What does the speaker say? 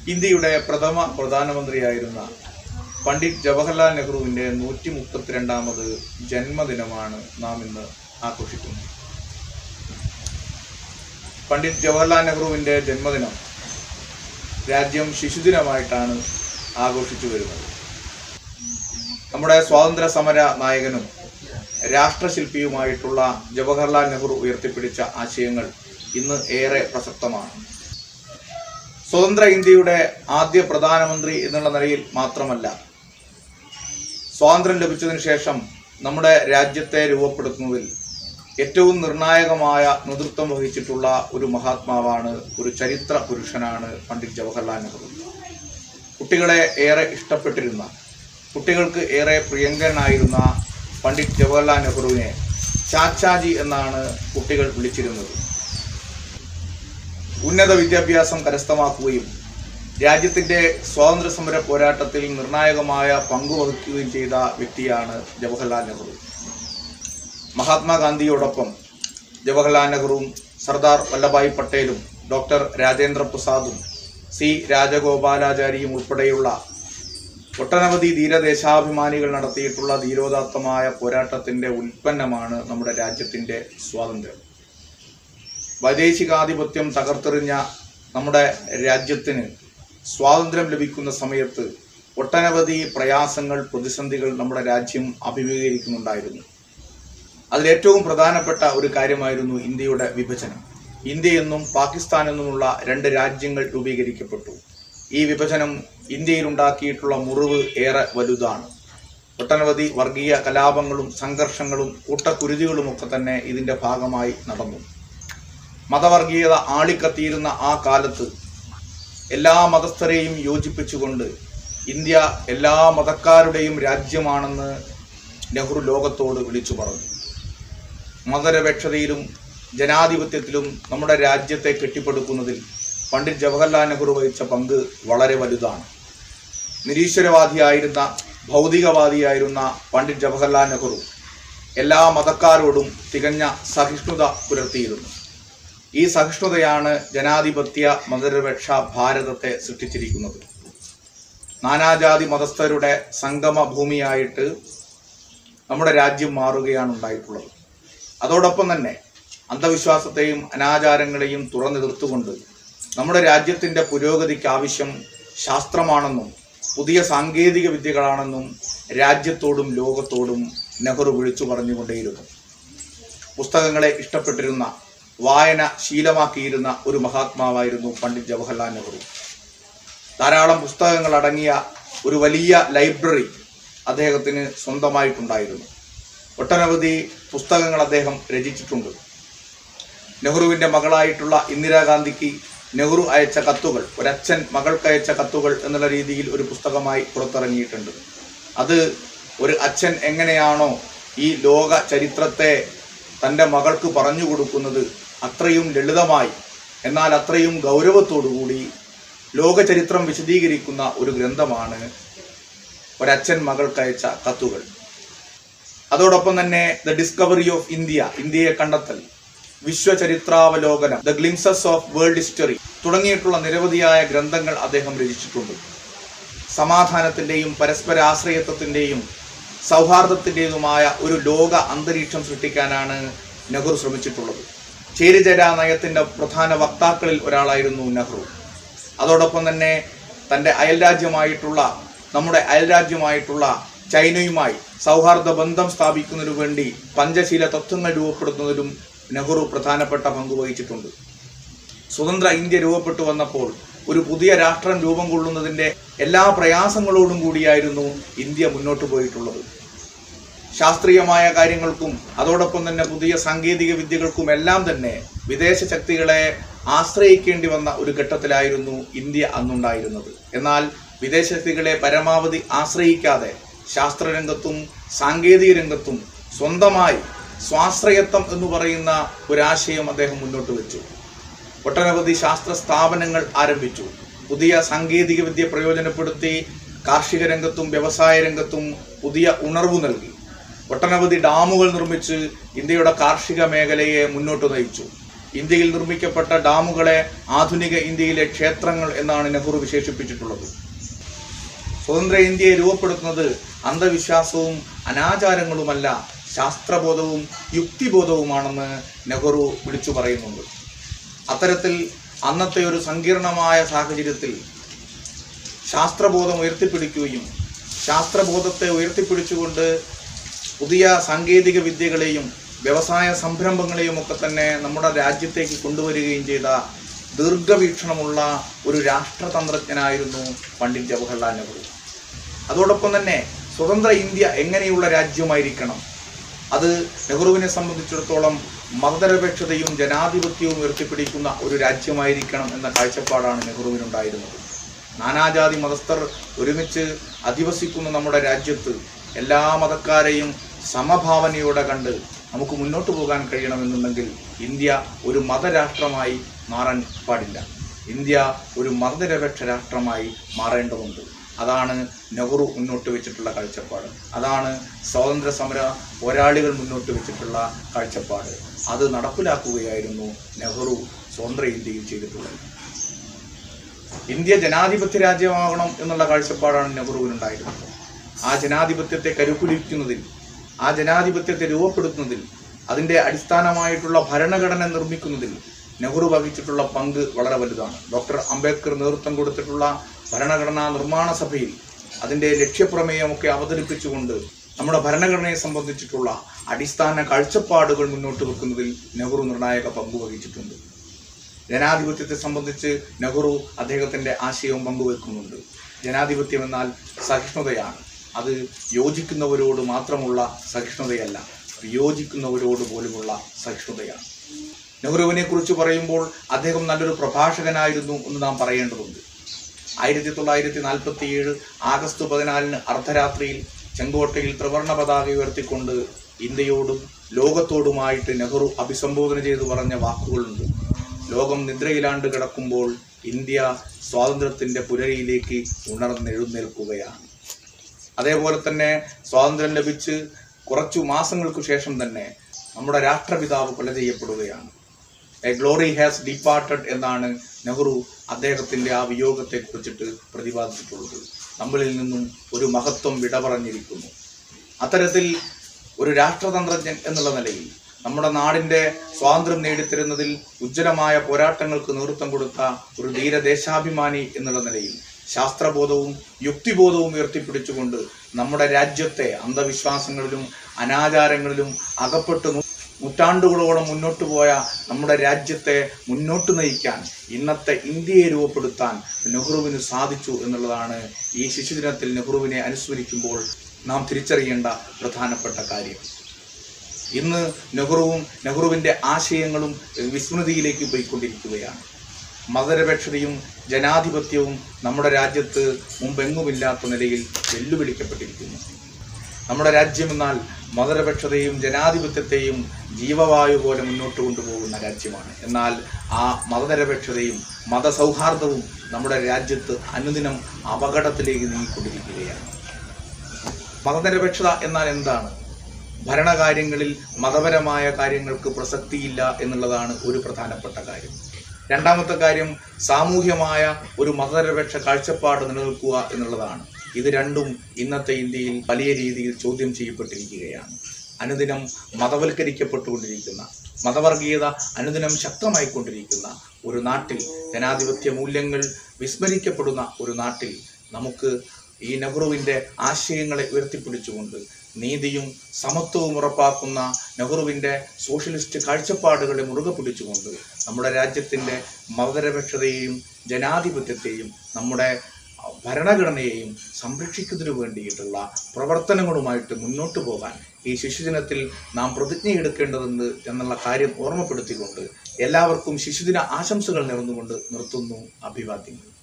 ഇന്ത്യയുടെ പ്രഥമ പ്രധാനമന്ത്രിയായിരുന്ന പണ്ഡിറ്റ് ജവഹർലാൽ നെഹ്റുവിൻ്റെ നൂറ്റി മുപ്പത്തിരണ്ടാമത് ജന്മദിനമാണ് നാം ഇന്ന് ആഘോഷിക്കുന്നത് പണ്ഡിറ്റ് ജവഹർലാൽ നെഹ്റുവിൻ്റെ ജന്മദിനം രാജ്യം ശിശുദിനമായിട്ടാണ് ആഘോഷിച്ചു വരുന്നത് നമ്മുടെ സ്വാതന്ത്ര്യ സമര നായകനും രാഷ്ട്രശില്പിയുമായിട്ടുള്ള ജവഹർലാൽ നെഹ്റു ഉയർത്തിപ്പിടിച്ച ആശയങ്ങൾ ഇന്ന് ഏറെ പ്രസക്തമാണ് സ്വതന്ത്ര ഇന്ത്യയുടെ ആദ്യ പ്രധാനമന്ത്രി എന്നുള്ള നിലയിൽ മാത്രമല്ല സ്വാതന്ത്ര്യം ലഭിച്ചതിന് ശേഷം നമ്മുടെ രാജ്യത്തെ രൂപപ്പെടുത്തുന്നതിൽ ഏറ്റവും നിർണായകമായ നേതൃത്വം വഹിച്ചിട്ടുള്ള ഒരു മഹാത്മാവാണ് ഒരു ചരിത്ര പുരുഷനാണ് പണ്ഡിറ്റ് ജവഹർലാൽ നെഹ്റു കുട്ടികളെ ഏറെ ഇഷ്ടപ്പെട്ടിരുന്ന കുട്ടികൾക്ക് ഏറെ പ്രിയങ്കരനായിരുന്ന പണ്ഡിറ്റ് ജവഹർലാൽ നെഹ്റുവിനെ ചാച്ചാജി എന്നാണ് കുട്ടികൾ വിളിച്ചിരുന്നത് ഉന്നത വിദ്യാഭ്യാസം കരസ്ഥമാക്കുകയും രാജ്യത്തിന്റെ സ്വാതന്ത്ര്യ സമര പോരാട്ടത്തിൽ നിർണായകമായ പങ്കുവഹിക്കുകയും ചെയ്ത വ്യക്തിയാണ് ജവഹർലാൽ നെഹ്റു മഹാത്മാഗാന്ധിയോടൊപ്പം ജവഹർലാൽ നെഹ്റുവും സർദാർ വല്ലഭായ് പട്ടേലും ഡോക്ടർ രാജേന്ദ്ര പ്രസാദും സി രാജഗോപാലാചാരിയും ഉൾപ്പെടെയുള്ള ഒട്ടനവധി ധീരദേശാഭിമാനികൾ നടത്തിയിട്ടുള്ള ധീരോദാത്തമായ പോരാട്ടത്തിന്റെ ഉൽപ്പന്നമാണ് നമ്മുടെ രാജ്യത്തിന്റെ സ്വാതന്ത്ര്യം വൈദേശികാധിപത്യം തകർത്തെറിഞ്ഞ നമ്മുടെ രാജ്യത്തിന് സ്വാതന്ത്ര്യം ലഭിക്കുന്ന സമയത്ത് ഒട്ടനവധി പ്രയാസങ്ങൾ പ്രതിസന്ധികൾ നമ്മുടെ രാജ്യം അഭിമുഖീകരിക്കുന്നുണ്ടായിരുന്നു അതിലേറ്റവും പ്രധാനപ്പെട്ട ഒരു കാര്യമായിരുന്നു ഇന്ത്യയുടെ വിഭജനം ഇന്ത്യ എന്നും പാകിസ്ഥാൻ എന്നുമുള്ള രണ്ട് രാജ്യങ്ങൾ രൂപീകരിക്കപ്പെട്ടു ഈ വിഭജനം ഇന്ത്യയിൽ ഉണ്ടാക്കിയിട്ടുള്ള മുറിവ് ഏറെ വലുതാണ് ഒട്ടനവധി വർഗീയ കലാപങ്ങളും സംഘർഷങ്ങളും കൂട്ടക്കുരുതികളുമൊക്കെ തന്നെ ഇതിന്റെ ഭാഗമായി നടന്നു മതവർഗീയത ആളിക്കത്തിയിരുന്ന ആ കാലത്ത് എല്ലാ മതസ്ഥരെയും യോജിപ്പിച്ചുകൊണ്ട് ഇന്ത്യ എല്ലാ മതക്കാരുടെയും രാജ്യമാണെന്ന് നെഹ്റു ലോകത്തോട് വിളിച്ചു പറഞ്ഞു മതനിരപേക്ഷതയിലും ജനാധിപത്യത്തിലും നമ്മുടെ രാജ്യത്തെ കെട്ടിപ്പടുക്കുന്നതിൽ പണ്ഡിറ്റ് ജവഹർലാൽ നെഹ്റു വഹിച്ച പങ്ക് വളരെ വലുതാണ് നിരീശ്വരവാദിയായിരുന്ന ഭൗതികവാദിയായിരുന്ന പണ്ഡിറ്റ് ജവഹർലാൽ നെഹ്റു എല്ലാ മതക്കാരോടും തികഞ്ഞ സഹിഷ്ണുത പുലർത്തിയിരുന്നു ഈ സഹിഷ്ണുതയാണ് ജനാധിപത്യ മതനിരപേക്ഷ ഭാരതത്തെ സൃഷ്ടിച്ചിരിക്കുന്നത് നാനാജാതി മതസ്ഥരുടെ സംഗമ ഭൂമിയായിട്ട് നമ്മുടെ രാജ്യം മാറുകയാണ് ഉണ്ടായിട്ടുള്ളത് അതോടൊപ്പം തന്നെ അന്ധവിശ്വാസത്തെയും അനാചാരങ്ങളെയും തുറന്നെതിർത്തുകൊണ്ട് നമ്മുടെ രാജ്യത്തിൻ്റെ പുരോഗതിക്ക് ആവശ്യം ശാസ്ത്രമാണെന്നും പുതിയ സാങ്കേതിക വിദ്യകളാണെന്നും രാജ്യത്തോടും ലോകത്തോടും നെഹ്റു വിളിച്ചു പറഞ്ഞുകൊണ്ടേയിരുന്നു പുസ്തകങ്ങളെ ഇഷ്ടപ്പെട്ടിരുന്ന വായന ശീലമാക്കിയിരുന്ന ഒരു മഹാത്മാവായിരുന്നു പണ്ഡിറ്റ് ജവഹർലാൽ നെഹ്റു ധാരാളം പുസ്തകങ്ങൾ അടങ്ങിയ ഒരു വലിയ ലൈബ്രറി അദ്ദേഹത്തിന് സ്വന്തമായിട്ടുണ്ടായിരുന്നു ഒട്ടനവധി പുസ്തകങ്ങൾ അദ്ദേഹം രചിച്ചിട്ടുണ്ട് നെഹ്റുവിൻ്റെ മകളായിട്ടുള്ള ഇന്ദിരാഗാന്ധിക്ക് നെഹ്റു അയച്ച കത്തുകൾ ഒരച്ഛൻ മകൾക്ക് അയച്ച കത്തുകൾ എന്നുള്ള രീതിയിൽ ഒരു പുസ്തകമായി പുറത്തിറങ്ങിയിട്ടുണ്ട് അത് ഒരു അച്ഛൻ എങ്ങനെയാണോ ഈ ലോക ചരിത്രത്തെ തൻ്റെ മകൾക്ക് പറഞ്ഞു കൊടുക്കുന്നത് അത്രയും ലളിതമായി എന്നാൽ അത്രയും ഗൗരവത്തോടുകൂടി ലോക ചരിത്രം വിശദീകരിക്കുന്ന ഒരു ഗ്രന്ഥമാണ് ഒരച്ഛൻ മകൾക്കയച്ച കത്തുകൾ അതോടൊപ്പം തന്നെ ദ ഡിസ്കവറി ഓഫ് ഇന്ത്യ ഇന്ത്യയെ കണ്ടെത്തൽ വിശ്വചരിത്രാവലോകനം the glimpses of world history തുടങ്ങിയിട്ടുള്ള നിരവധിയായ ഗ്രന്ഥങ്ങൾ അദ്ദേഹം രചിച്ചിട്ടുണ്ട് സമാധാനത്തിൻ്റെയും പരസ്പര ആശ്രയത്വത്തിൻ്റെയും സൗഹാർദ്ദത്തിൻ്റെതുമായ ഒരു ലോക അന്തരീക്ഷം സൃഷ്ടിക്കാനാണ് നെഹ്റു ശ്രമിച്ചിട്ടുള്ളത് ചേരിചേരാ നയത്തിൻ്റെ പ്രധാന വക്താക്കളിൽ ഒരാളായിരുന്നു നെഹ്റു അതോടൊപ്പം തന്നെ തൻ്റെ അയൽരാജ്യമായിട്ടുള്ള നമ്മുടെ അയൽരാജ്യമായിട്ടുള്ള ചൈനയുമായി സൗഹാർദ്ദ ബന്ധം സ്ഥാപിക്കുന്നതിനു വേണ്ടി പഞ്ചശീല തത്വങ്ങൾ രൂപപ്പെടുത്തുന്നതിലും നെഹ്റു പ്രധാനപ്പെട്ട പങ്ക് വഹിച്ചിട്ടുണ്ട് സ്വതന്ത്ര ഇന്ത്യ രൂപപ്പെട്ടു വന്നപ്പോൾ ഒരു പുതിയ രാഷ്ട്രം രൂപം കൊള്ളുന്നതിൻ്റെ എല്ലാ പ്രയാസങ്ങളോടും കൂടിയായിരുന്നു ഇന്ത്യ മുന്നോട്ട് പോയിട്ടുള്ളത് ശാസ്ത്രീയമായ കാര്യങ്ങൾക്കും അതോടൊപ്പം തന്നെ പുതിയ സാങ്കേതിക വിദ്യകൾക്കും എല്ലാം തന്നെ വിദേശ ശക്തികളെ ആശ്രയിക്കേണ്ടി വന്ന ഒരു ഘട്ടത്തിലായിരുന്നു ഇന്ത്യ അന്നുണ്ടായിരുന്നത് എന്നാൽ വിദേശ ശക്തികളെ പരമാവധി ആശ്രയിക്കാതെ ശാസ്ത്രരംഗത്തും സാങ്കേതിക രംഗത്തും സ്വന്തമായി സ്വാശ്രയത്വം എന്ന് പറയുന്ന ഒരാശയം അദ്ദേഹം മുന്നോട്ട് വെച്ചു ഒട്ടനവധി ശാസ്ത്ര സ്ഥാപനങ്ങൾ ആരംഭിച്ചു പുതിയ സാങ്കേതിക വിദ്യ പ്രയോജനപ്പെടുത്തി കാർഷിക രംഗത്തും വ്യവസായ രംഗത്തും പുതിയ ഉണർവ് നൽകി ഒട്ടനവധി ഡാമുകൾ നിർമ്മിച്ച് ഇന്ത്യയുടെ കാർഷിക മേഖലയെ മുന്നോട്ട് നയിച്ചു ഇന്ത്യയിൽ നിർമ്മിക്കപ്പെട്ട ഡാമുകളെ ആധുനിക ഇന്ത്യയിലെ ക്ഷേത്രങ്ങൾ എന്നാണ് നെഹ്റു വിശേഷിപ്പിച്ചിട്ടുള്ളത് സ്വതന്ത്ര ഇന്ത്യയെ രൂപപ്പെടുത്തുന്നത് അന്ധവിശ്വാസവും അനാചാരങ്ങളുമല്ല ശാസ്ത്രബോധവും യുക്തിബോധവുമാണെന്ന് നെഹ്റു വിളിച്ചു പറയുന്നുണ്ട് അത്തരത്തിൽ അന്നത്തെ ഒരു സങ്കീർണമായ സാഹചര്യത്തിൽ ശാസ്ത്രബോധം ഉയർത്തിപ്പിടിക്കുകയും ശാസ്ത്രബോധത്തെ ഉയർത്തിപ്പിടിച്ചുകൊണ്ട് പുതിയ സാങ്കേതിക വിദ്യകളെയും വ്യവസായ സംരംഭങ്ങളെയും ഒക്കെ തന്നെ നമ്മുടെ രാജ്യത്തേക്ക് കൊണ്ടുവരികയും ചെയ്ത ദീർഘവീക്ഷണമുള്ള ഒരു രാഷ്ട്രതന്ത്രജ്ഞനായിരുന്നു പണ്ഡിറ്റ് ജവഹർലാൽ നെഹ്റു അതോടൊപ്പം തന്നെ സ്വതന്ത്ര ഇന്ത്യ എങ്ങനെയുള്ള രാജ്യമായിരിക്കണം അത് നെഹ്റുവിനെ സംബന്ധിച്ചിടത്തോളം മതനിരപേക്ഷതയും ജനാധിപത്യവും ഉയർത്തിപ്പിടിക്കുന്ന ഒരു രാജ്യമായിരിക്കണം എന്ന കാഴ്ചപ്പാടാണ് നെഹ്റുവിനുണ്ടായിരുന്നത് നാനാജാതി മതസ്ഥർ ഒരുമിച്ച് അധിവസിക്കുന്ന നമ്മുടെ രാജ്യത്ത് എല്ലാ മതക്കാരെയും സമഭാവനയോടെ കണ്ട് നമുക്ക് മുന്നോട്ട് പോകാൻ കഴിയണമെന്നുണ്ടെങ്കിൽ ഇന്ത്യ ഒരു മതരാഷ്ട്രമായി മാറാൻ പാടില്ല ഇന്ത്യ ഒരു മതനിരപേക്ഷ രാഷ്ട്രമായി മാറേണ്ടതുണ്ട് അതാണ് നെഹ്റു മുന്നോട്ട് വെച്ചിട്ടുള്ള കാഴ്ചപ്പാട് അതാണ് സ്വാതന്ത്ര്യ സമര പോരാളികൾ മുന്നോട്ട് വെച്ചിട്ടുള്ള കാഴ്ചപ്പാട് അത് നടപ്പിലാക്കുകയായിരുന്നു നെഹ്റു സ്വതന്ത്ര ഇന്ത്യയിൽ ചെയ്തിട്ടുള്ളത് ഇന്ത്യ ജനാധിപത്യ രാജ്യമാകണം എന്നുള്ള കാഴ്ചപ്പാടാണ് നെഹ്റുവിനുണ്ടായിരുന്നത് ആ ജനാധിപത്യത്തെ കരുക്കുലിക്കുന്നതിൽ ആ ജനാധിപത്യത്തെ രൂപപ്പെടുത്തുന്നതിൽ അതിൻ്റെ അടിസ്ഥാനമായിട്ടുള്ള ഭരണഘടന നിർമ്മിക്കുന്നതിൽ നെഹ്റു വഹിച്ചിട്ടുള്ള പങ്ക് വളരെ വലുതാണ് ഡോക്ടർ അംബേദ്കർ നേതൃത്വം കൊടുത്തിട്ടുള്ള ഭരണഘടനാ നിർമ്മാണ സഭയിൽ അതിൻ്റെ ലക്ഷ്യപ്രമേയമൊക്കെ അവതരിപ്പിച്ചുകൊണ്ട് നമ്മുടെ ഭരണഘടനയെ സംബന്ധിച്ചിട്ടുള്ള അടിസ്ഥാന കാഴ്ചപ്പാടുകൾ മുന്നോട്ട് വെക്കുന്നതിൽ നെഹ്റു നിർണായക പങ്ക് വഹിച്ചിട്ടുണ്ട് ജനാധിപത്യത്തെ സംബന്ധിച്ച് നെഹ്റു അദ്ദേഹത്തിൻ്റെ ആശയവും പങ്കുവെക്കുന്നുണ്ട് ജനാധിപത്യം എന്നാൽ സഹിഷ്ണുതയാണ് അത് യോജിക്കുന്നവരോട് മാത്രമുള്ള സഹിഷ്ണുതയല്ല വിയോജിക്കുന്നവരോട് പോലുമുള്ള സഹിഷ്ണുതയാണ് നെഹ്റുവിനെ കുറിച്ച് പറയുമ്പോൾ അദ്ദേഹം നല്ലൊരു പ്രഭാഷകനായിരുന്നു എന്ന് നാം പറയേണ്ടതുണ്ട് ആയിരത്തി തൊള്ളായിരത്തി നാൽപ്പത്തി ഏഴ് ആഗസ്റ്റ് പതിനാലിന് അർദ്ധരാത്രിയിൽ ചെങ്കോട്ടയിൽ ത്രിവർണ പതാക ഉയർത്തിക്കൊണ്ട് ഇന്ത്യയോടും ലോകത്തോടുമായിട്ട് നെഹ്റു അഭിസംബോധന ചെയ്തു പറഞ്ഞ വാക്കുകളുണ്ട് ലോകം നിദ്രയിലാണ്ട് കിടക്കുമ്പോൾ ഇന്ത്യ സ്വാതന്ത്ര്യത്തിന്റെ പുരയിലേക്ക് ഉണർന്നെഴുന്നേൽക്കുകയാണ് അതേപോലെ തന്നെ സ്വാതന്ത്ര്യം ലഭിച്ച് കുറച്ചു മാസങ്ങൾക്ക് ശേഷം തന്നെ നമ്മുടെ രാഷ്ട്രപിതാവ് കൊല ചെയ്യപ്പെടുകയാണ് എ ഗ്ലോറി ഹാസ് ഡിപ്പാർട്ടഡ് എന്നാണ് നെഹ്റു അദ്ദേഹത്തിന്റെ ആ വിയോഗത്തെ കുറിച്ചിട്ട് പ്രതിപാദിച്ചിട്ടുള്ളത് നമ്മളിൽ നിന്നും ഒരു മഹത്വം വിട പറഞ്ഞിരിക്കുന്നു അത്തരത്തിൽ ഒരു രാഷ്ട്രതന്ത്രജ്ഞൻ എന്നുള്ള നിലയിൽ നമ്മുടെ നാടിന്റെ സ്വാതന്ത്ര്യം നേടിത്തരുന്നതിൽ ഉജ്ജ്വലമായ പോരാട്ടങ്ങൾക്ക് നേതൃത്വം കൊടുത്ത ഒരു ധീരദേശാഭിമാനി എന്നുള്ള നിലയിൽ ശാസ്ത്രബോധവും യുക്തിബോധവും ഉയർത്തിപ്പിടിച്ചുകൊണ്ട് നമ്മുടെ രാജ്യത്തെ അന്ധവിശ്വാസങ്ങളിലും അനാചാരങ്ങളിലും അകപ്പെട്ട് നൂ- നൂറ്റാണ്ടുകളോളം മുന്നോട്ട് പോയ നമ്മുടെ രാജ്യത്തെ മുന്നോട്ട് നയിക്കാൻ ഇന്നത്തെ ഇന്ത്യയെ രൂപപ്പെടുത്താൻ നെഹ്റുവിന് സാധിച്ചു എന്നുള്ളതാണ് ഈ ശിശുദിനത്തിൽ നെഹ്റുവിനെ അനുസ്മരിക്കുമ്പോൾ നാം തിരിച്ചറിയേണ്ട പ്രധാനപ്പെട്ട കാര്യം ഇന്ന് നെഹ്റുവും നെഹ്റുവിൻ്റെ ആശയങ്ങളും വിസ്മൃതിയിലേക്ക് പോയിക്കൊണ്ടിരിക്കുകയാണ് മതനിരപേക്ഷതയും ജനാധിപത്യവും നമ്മുടെ രാജ്യത്ത് മുമ്പെങ്ങുമില്ലാത്ത നിലയിൽ വെല്ലുവിളിക്കപ്പെട്ടിരിക്കുന്നു നമ്മുടെ രാജ്യമെന്നാൽ മതനിരപേക്ഷതയും ജനാധിപത്യത്തെയും ജീവവായു പോലെ മുന്നോട്ട് കൊണ്ടുപോകുന്ന രാജ്യമാണ് എന്നാൽ ആ മതനിരപേക്ഷതയും മതസൗഹാർദ്ദവും നമ്മുടെ രാജ്യത്ത് അനുദിനം അപകടത്തിലേക്ക് നീങ്ങിക്കൊണ്ടിരിക്കുകയാണ് മതനിരപേക്ഷത എന്നാൽ എന്താണ് ഭരണകാര്യങ്ങളിൽ മതപരമായ കാര്യങ്ങൾക്ക് പ്രസക്തിയില്ല എന്നുള്ളതാണ് ഒരു പ്രധാനപ്പെട്ട കാര്യം രണ്ടാമത്തെ കാര്യം സാമൂഹ്യമായ ഒരു മതനിരപേക്ഷ കാഴ്ചപ്പാട് നിലനിൽക്കുക എന്നുള്ളതാണ് ഇത് രണ്ടും ഇന്നത്തെ ഇന്ത്യയിൽ വലിയ രീതിയിൽ ചോദ്യം ചെയ്യപ്പെട്ടിരിക്കുകയാണ് അനുദിനം മതവൽക്കരിക്കപ്പെട്ടുകൊണ്ടിരിക്കുന്ന മതവർഗീയത അനുദിനം ശക്തമായിക്കൊണ്ടിരിക്കുന്ന ഒരു നാട്ടിൽ ജനാധിപത്യ മൂല്യങ്ങൾ വിസ്മരിക്കപ്പെടുന്ന ഒരു നാട്ടിൽ നമുക്ക് ഈ നെഹ്റുവിൻ്റെ ആശയങ്ങളെ ഉയർത്തിപ്പിടിച്ചുകൊണ്ട് നീതിയും സമത്വവും ഉറപ്പാക്കുന്ന നെഹ്റുവിൻ്റെ സോഷ്യലിസ്റ്റ് കാഴ്ചപ്പാടുകളെ മുറുകെ പിടിച്ചുകൊണ്ട് നമ്മുടെ രാജ്യത്തിൻ്റെ മതനിരപേക്ഷതയെയും ജനാധിപത്യത്തെയും നമ്മുടെ ഭരണഘടനയെയും സംരക്ഷിക്കുന്നതിനു വേണ്ടിയിട്ടുള്ള പ്രവർത്തനങ്ങളുമായിട്ട് മുന്നോട്ട് പോകാൻ ഈ ശിശുദിനത്തിൽ നാം പ്രതിജ്ഞയെടുക്കേണ്ടതുണ്ട് എന്നുള്ള കാര്യം ഓർമ്മപ്പെടുത്തിക്കൊണ്ട് എല്ലാവർക്കും ശിശുദിന ആശംസകൾ നേർന്നുകൊണ്ട് നിർത്തുന്നു അഭിവാദ്യങ്ങൾ